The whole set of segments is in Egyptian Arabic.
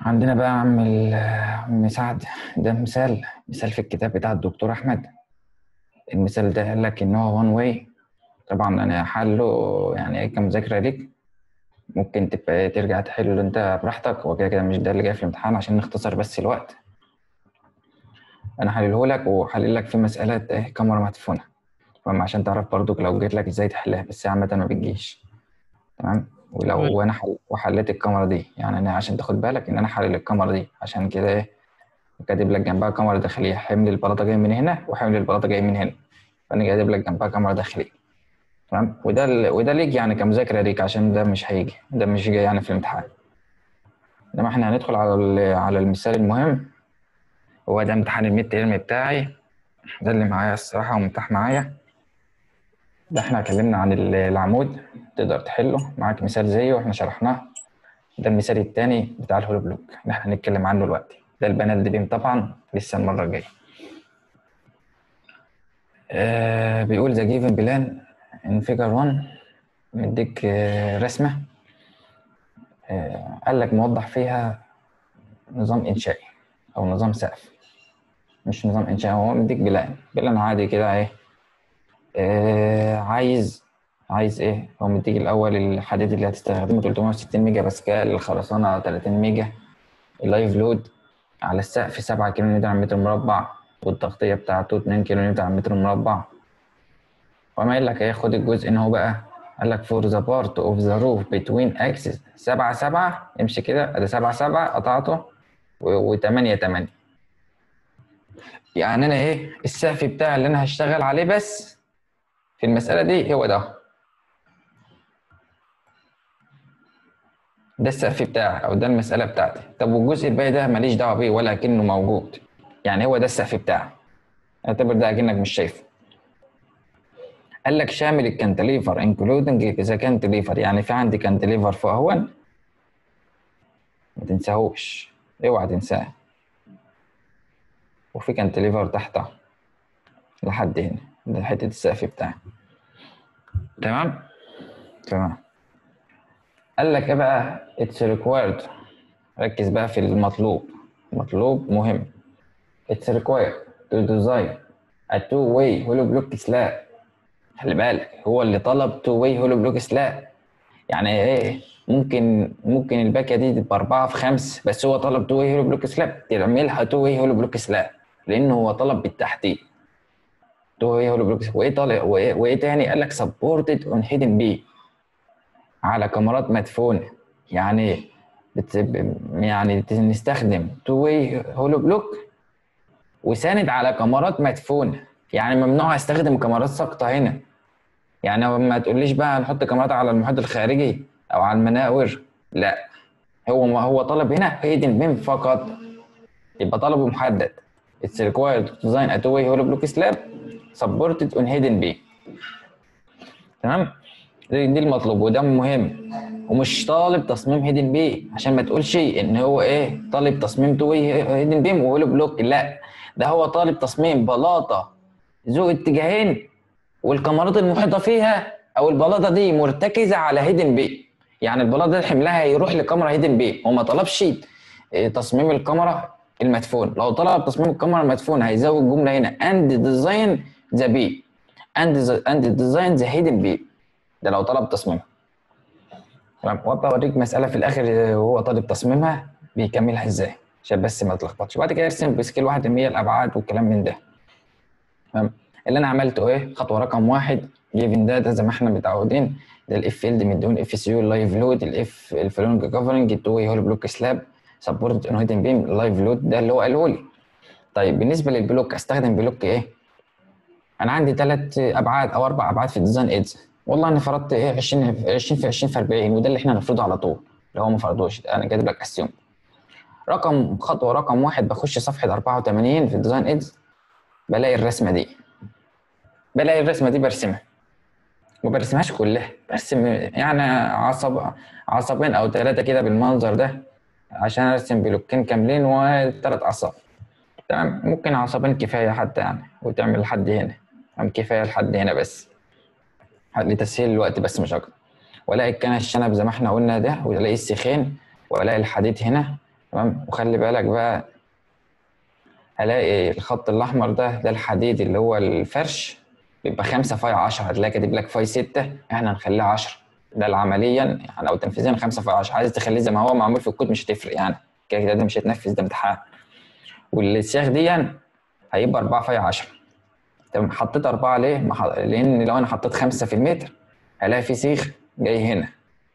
عندنا بقى عم ال- عم سعد ده مثال مثال في الكتاب بتاع الدكتور احمد المثال ده قال لك ان هو وان واي طبعا انا حله يعني ايه كمذاكره ليك ممكن تبقى ترجع تحله انت براحتك هو كده كده مش ده اللي جاي في الامتحان عشان نختصر بس الوقت انا حلله لك وحلل لك في مساله ايه كاميرا مدفونه تمام عشان تعرف برضك لو جيت لك ازاي تحلها بس هي عامه ما بتجيش تمام ولو وانا حل... وحليت الكاميرا دي يعني انا عشان تاخد بالك ان انا حلل الكاميرا دي عشان كده ايه كاتب لك جنبها كاميرا داخليه حمل البلاطه جاي من هنا وحمل البلاطه جاي من هنا فانا كاتب لك جنبها كاميرا داخليه تمام وده ال... وده ليك يعني كمذاكره ليك عشان ده مش هيجي ده مش جاي يعني في الامتحان انما احنا هندخل على ال... على المثال المهم هو ده امتحان الميد تيرم بتاعي ده اللي معايا الصراحه ومتاح معايا ده احنا اتكلمنا عن ال- العمود تقدر تحله معاك مثال زيه واحنا شرحناه ده المثال التاني بتاع الهولو بلوك اللي احنا هنتكلم عنه دلوقتي ده البانل دي بيم طبعا لسه المره الجايه آه بيقول ذا جيفن بلان ان فيجر 1 مديك آه رسمه آه قال لك موضح فيها نظام انشائي او نظام سقف مش نظام انشائي هو مديك بلان بلان عادي كده ايه آه عايز عايز ايه هو مديك الاول الحديد اللي هتستخدمه 360 ميجا باسكال الخرسانه 30 ميجا اللايف لود على السقف 7 كيلو نيوتن على متر مربع والتغطيه بتاعته 2 كيلو نيوتن على متر مربع وما قال لك ايه خد الجزء ان هو بقى قال لك فور ذا بارت اوف ذا روف بتوين اكسس 7 7 امشي كده ادي 7 7 قطعته و 8 8 يعني انا ايه السقف بتاعي اللي انا هشتغل عليه بس في المساله دي هو ده ده السقف بتاعي او ده المساله بتاعتي طب والجزء الباقي ده ماليش دعوه بيه ولا كأنه موجود يعني هو ده السقف بتاعي اعتبر ده اكنك مش شايفه قال لك شامل الكانتليفر انكلودنج اذا كانتليفر يعني في عندي كانتليفر فوق اهون ما تنساهوش اوعى تنساه وفي كانتليفر تحته لحد هنا ده حته السقف بتاعي تمام تمام قال لك ايه بقى اتس ريكوايرد ركز بقى في المطلوب المطلوب مهم اتس ريكوايرد تو ديزاين ا تو واي هولو بلوك سلاب خلي بالك هو اللي طلب تو واي هولو بلوك سلاب يعني ايه ممكن ممكن الباكيه دي تبقى اربعه في خمس بس هو طلب تو واي هولو بلوك سلاب تعملها تو واي هولو بلوك سلاب لانه هو طلب بالتحديد تو واي هولو بلوك سلاب وايه طالع وايه, وإيه تاني قال لك سبورتد اون هيدن بي على كاميرات مدفونه يعني بت... يعني نستخدم تو واي هولو بلوك وساند على كاميرات مدفونه يعني ممنوع استخدم كاميرات ساقطه هنا يعني ما تقوليش بقى نحط كاميرات على المحيط الخارجي او على المناور لا هو ما هو طلب هنا هيدن بيم فقط يبقى طلبه محدد It's required to design a two-way hollow block slab supported on hidden beam تمام دي, دي المطلوب وده مهم ومش طالب تصميم هيدن بي عشان ما تقولش ان هو ايه طالب تصميم تو هيدن بيم وهولو بلوك لا ده هو طالب تصميم بلاطه ذو اتجاهين والكاميرات المحيطه فيها او البلاطه دي مرتكزه على هيدن بي يعني البلاطه دي حملها يروح لكاميرا هيدن بي هو ما طلبش تصميم الكاميرا المدفون لو طلب تصميم الكاميرا المدفون هيزود جمله هنا اند ديزاين ذا بي اند اند ديزاين ذا هيدن بي ده لو طلب تصميمها تمام وابقى اوريك مساله في الاخر وهو طالب تصميمها بيكملها ازاي عشان بس ما تلخبطش بعد كده ارسم بسكيل 1 100 الابعاد والكلام من ده تمام اللي انا عملته ايه خطوه رقم واحد جيفن داتا زي ما احنا متعودين ده الاف فيلد مديون اف سي يو لايف لود الاف الفلونج كفرنج التو واي هول بلوك سلاب سبورت ان هيدن بيم لايف لود ده اللي هو قاله لي طيب بالنسبه للبلوك استخدم بلوك ايه انا عندي ثلاث ابعاد او اربع ابعاد في الديزاين ايدز والله انا فرضت ايه 20 20 في 20 في 40 وده اللي احنا هنفرضه على طول لو هو ما فرضوش انا كاتب لك اسيوم رقم خطوه رقم واحد بخش صفحه 84 في الديزاين ايدز بلاقي الرسمه دي بلاقي الرسمه دي برسمها ما برسمهاش كلها برسم يعني عصب عصبين او ثلاثه كده بالمنظر ده عشان ارسم بلوكين كاملين وثلاث اعصاب تمام ممكن عصبين كفايه حتى يعني وتعمل لحد هنا أم كفايه لحد هنا بس لتسهيل الوقت بس مش اكتر والاقي كان الشنب زي ما احنا قلنا ده والاقي السخين والاقي الحديد هنا تمام وخلي بالك بقى هلاقي الخط الاحمر ده ده الحديد اللي هو الفرش بيبقى 5 فاي 10 هتلاقي كاتب لك فاي 6 احنا هنخليها 10 ده العمليا يعني او تنفيذيا 5 فاي 10 عايز تخليه زي ما هو معمول في الكود مش هتفرق يعني كده كده ده مش هيتنفذ ده امتحان والسياخ دي هيبقى 4 فاي 10 تمام حطيت 4 ليه؟ ما ح... لان لو انا حطيت 5 في المتر هلاقي في سيخ جاي هنا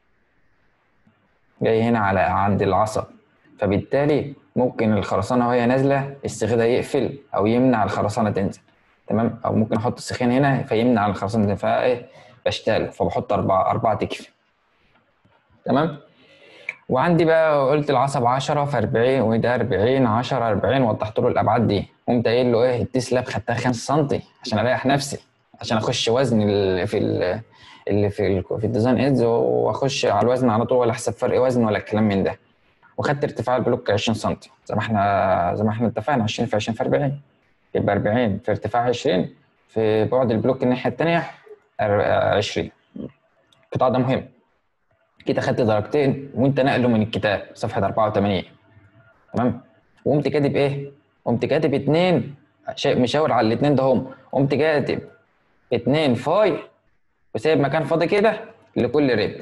جاي هنا على عند العصب فبالتالي ممكن الخرسانه وهي نازله السيخ ده يقفل او يمنع الخرسانه تنزل تمام او ممكن احط السيخين هنا فيمنع الخرسانه تنزل فايه بشتغل فبحط اربعه اربعه تكفي تمام وعندي بقى قلت العصب 10 في 40 وده 40 10 40 وضحت له الابعاد دي قمت قايل له ايه التسلاب خدتها 5 سم عشان اريح نفسي عشان اخش وزن ال- في ال- اللي في ال- في الديزاين ايدز واخش على الوزن على طول ولا احسب فرق وزن ولا الكلام من ده وخدت ارتفاع البلوك 20 سم زي ما احنا زي ما احنا اتفقنا 20 في 20 في 40 يبقى 40 في ارتفاع 20 في بعد البلوك الناحيه الثانيه 20 القطاع ده مهم كده خدت درجتين وانت نقله من الكتاب صفحه 84 تمام وقمت كاتب ايه؟ قمت كاتب اتنين شيء مشاور على الاتنين ده هم قمت كاتب اتنين فاي وسايب مكان فاضي كده لكل رب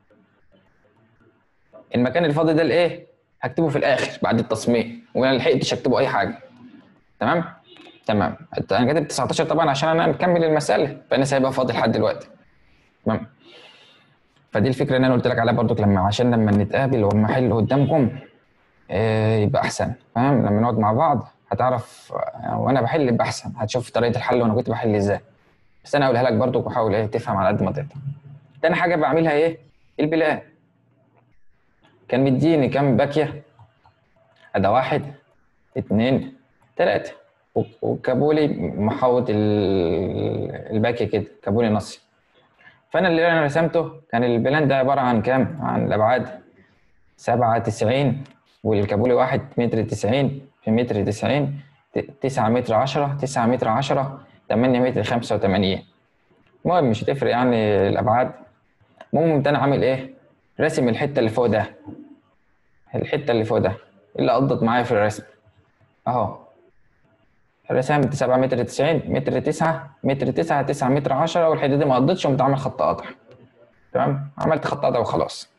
المكان الفاضي ده الايه؟ هكتبه في الاخر بعد التصميم وما لحقتش اكتبه اي حاجه تمام؟ تمام انا كاتب 19 طبعا عشان انا مكمل المساله فانا سايبها فاضي لحد دلوقتي تمام فدي الفكره اللي انا قلت لك عليها برضو لما عشان لما نتقابل واما احل قدامكم آه، يبقى احسن فاهم لما نقعد مع بعض هتعرف آه، وانا بحل يبقى احسن هتشوف طريقه الحل وانا كنت بحل ازاي بس انا هقولها لك برضو وحاول ايه تفهم على قد ما تقدر تاني حاجه بعملها ايه البلان كان مديني كام باكيه اداه واحد اتنين تلاته و- وكابولي محوط ال- الباكيه كده كابولي نصي فانا اللي انا رسمته كان البلان ده عباره عن كام عن الابعاد سبعة تسعين والكابولي واحد متر تسعين في متر تسعين ت- تسعة متر عشرة تسعة متر عشرة تمانية متر خمسة وتمانين المهم مش هتفرق يعني الأبعاد المهم قمت أنا عامل إيه؟ راسم الحتة اللي فوق ده الحتة اللي فوق ده اللي قضت معايا في الرسم أهو رسمت سبعة متر تسعين متر تسعة متر تسعة تسعة متر عشرة والحتة دي ما قضتش قمت عامل خط قطع تمام عملت خط قطع وخلاص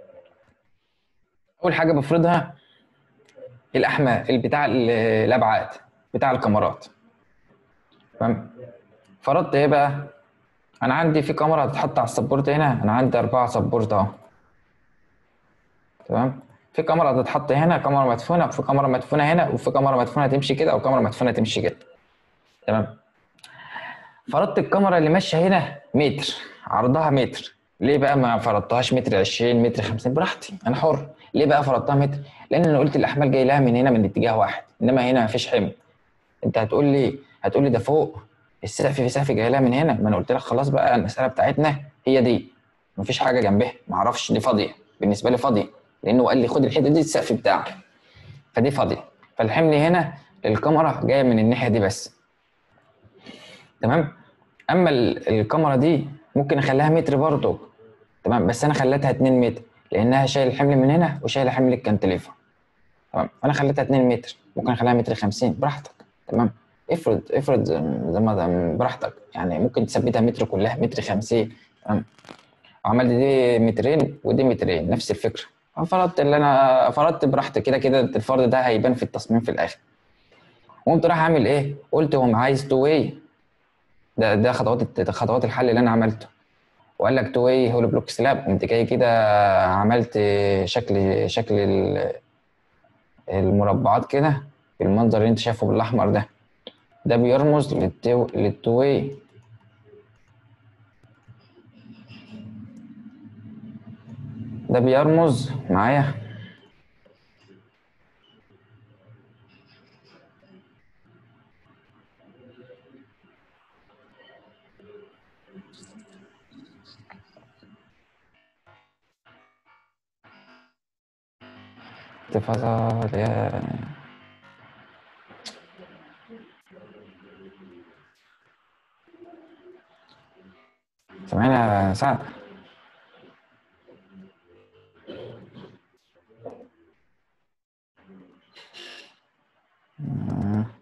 اول حاجه بفرضها الاحمال بتاع ال- الابعاد بتاع الكاميرات تمام فرضت ايه بقى انا عندي في كاميرا هتتحط على السبورت هنا انا عندي اربعه سبورت اهو تمام في كاميرا هتتحط هنا كاميرا مدفونه وفي كاميرا مدفونه هنا وفي كاميرا مدفونه تمشي كده او كاميرا مدفونه تمشي كده تمام فرضت الكاميرا اللي ماشيه هنا متر عرضها متر ليه بقى ما فرضتهاش متر 20 متر 50 براحتي انا حر ليه بقى فرضتها متر لان انا قلت الاحمال جاي لها من هنا من اتجاه واحد انما هنا مفيش حمل انت هتقول لي هتقول لي ده فوق السقف في سقف جاي لها من هنا ما انا قلت لك خلاص بقى المساله بتاعتنا هي دي مفيش حاجه جنبها ما اعرفش دي فاضيه بالنسبه لي فاضيه لانه قال لي خد الحته دي السقف بتاعك فدي فاضيه فالحمل هنا الكاميرا جايه من الناحيه دي بس تمام اما ال- الكاميرا دي ممكن اخليها متر برضه تمام بس انا خليتها 2 متر لانها شايل الحمل من هنا وشايل حمل الكانتليفر تمام فانا خليتها 2 متر ممكن اخليها متر 50 براحتك تمام افرض افرض زي ما براحتك يعني ممكن تثبتها متر كلها متر 50 تمام عملت دي مترين ودي مترين نفس الفكره فرضت اللي انا فرضت براحتي كده كده الفرض ده هيبان في التصميم في الاخر وقمت رايح اعمل ايه قلت هو عايز تو واي ده ده خطوات ده خطوات الحل اللي انا عملته وقال لك تو واي هولو بلوك سلاب قمت جاي كده عملت شكل شكل ال- المربعات كده بالمنظر اللي انت شايفه بالاحمر ده ده بيرمز للتو للتو واي ده بيرمز معايا تفضل يا سامعني يا سعد مم.